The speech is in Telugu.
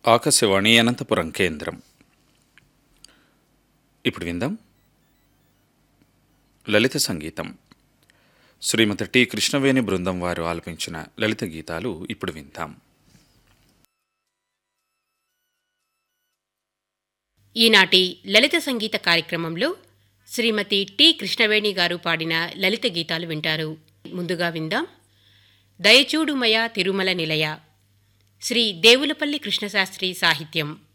ఆకాశవాణి అనంతపురం కేంద్రం ఇప్పుడు విందాం లలిత సంగీతం శ్రీమతి టి కృష్ణవేణి బృందం వారు ఆలపించిన లలిత గీతాలు ఇప్పుడు విందాం ఈనాటి లలిత సంగీత కార్యక్రమంలో శ్రీమతి టి కృష్ణవేణి గారు పాడిన లలిత గీతాలు వింటారు ముందుగా విందాం దయచూడుమయ తిరుమల నిలయ శ్రీ దేవులపల్లి కృష్ణశాస్త్రి సాహిత్యం